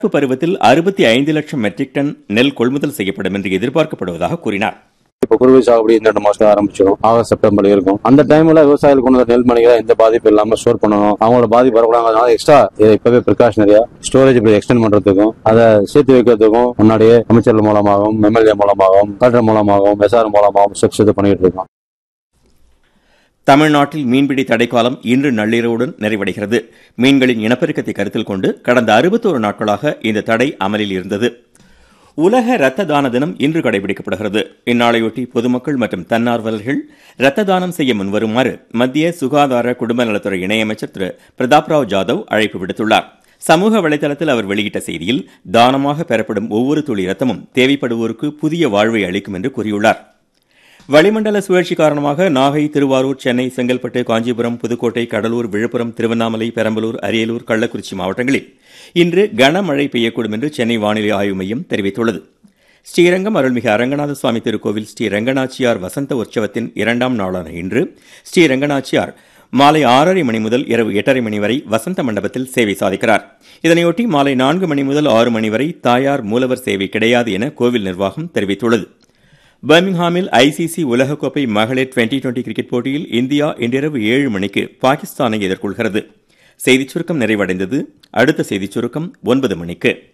நடப்பு பருவத்தில் அறுபத்தி ஐந்து லட்சம் மெட்ரிக் டன் நெல் கொள்முதல் செய்யப்படும் என்று எதிர்பார்க்கப்படுவதாக கூறினார் இப்ப குறுவை சாகுபடி இந்த ரெண்டு மாசம் ஆரம்பிச்சிடும் ஆகஸ்ட் செப்டம்பர் இருக்கும் அந்த டைம்ல விவசாயிகளுக்கு கொண்டு வந்த நெல் மணிகளை எந்த பாதிப்பு இல்லாம ஸ்டோர் பண்ணணும் அவங்களோட பாதிப்பு வரக்கூடாது எக்ஸ்ட்ரா இப்பவே ப்ரிகாஷனரியா ஸ்டோரேஜ் இப்படி எக்ஸ்டெண்ட் பண்றதுக்கும் அதை சேர்த்து வைக்கிறதுக்கும் முன்னாடியே அமைச்சர்கள் மூலமாகவும் எம்எல்ஏ மூலமாகவும் கலெக்டர் மூலமாகவும் எஸ்ஆர் மூலமாகவும் ஸ்டெப்ஸ் இது பண்ணிட்டு இருக்கோம் தமிழ்நாட்டில் மீன்பிடி தடைக்காலம் இன்று நள்ளிரவுடன் நிறைவடைகிறது மீன்களின் இனப்பெருக்கத்தை கருத்தில் கொண்டு கடந்த அறுபத்தோரு நாட்களாக இந்த தடை அமலில் இருந்தது உலக இரத்த தான தினம் இன்று கடைபிடிக்கப்படுகிறது இந்நாளையொட்டி பொதுமக்கள் மற்றும் தன்னார்வலர்கள் இரத்த தானம் செய்ய முன்வருமாறு மத்திய சுகாதார குடும்ப நலத்துறை இணையமைச்சர் திரு பிரதாப் ராவ் ஜாதவ் அழைப்பு விடுத்துள்ளார் சமூக வலைதளத்தில் அவர் வெளியிட்ட செய்தியில் தானமாக பெறப்படும் ஒவ்வொரு துளி இரத்தமும் தேவைப்படுவோருக்கு புதிய வாழ்வை அளிக்கும் என்று கூறியுள்ளார் வளிமண்டல சுழற்சி காரணமாக நாகை திருவாரூர் சென்னை செங்கல்பட்டு காஞ்சிபுரம் புதுக்கோட்டை கடலூர் விழுப்புரம் திருவண்ணாமலை பெரம்பலூர் அரியலூர் கள்ளக்குறிச்சி மாவட்டங்களில் இன்று கனமழை பெய்யக்கூடும் என்று சென்னை வானிலை ஆய்வு மையம் தெரிவித்துள்ளது ஸ்ரீரங்கம் அருள்மிகு அரங்கநாத சுவாமி திருக்கோவில் ஸ்ரீ ரங்கநாச்சியார் வசந்த உற்சவத்தின் இரண்டாம் நாளான இன்று ஸ்ரீ ரங்கநாச்சியார் மாலை ஆறரை மணி முதல் இரவு எட்டரை மணி வரை வசந்த மண்டபத்தில் சேவை சாதிக்கிறார் இதனையொட்டி மாலை நான்கு மணி முதல் ஆறு மணி வரை தாயார் மூலவர் சேவை கிடையாது என கோவில் நிர்வாகம் தெரிவித்துள்ளது பர்மிங்ஹாமில் ஐசிசி உலகக்கோப்பை மகளிர் டுவெண்டி டுவெண்டி கிரிக்கெட் போட்டியில் இந்தியா இன்றிரவு ஏழு மணிக்கு பாகிஸ்தானை எதிர்கொள்கிறது செய்திச் சுருக்கம் நிறைவடைந்தது அடுத்த செய்திச் சுருக்கம் ஒன்பது மணிக்கு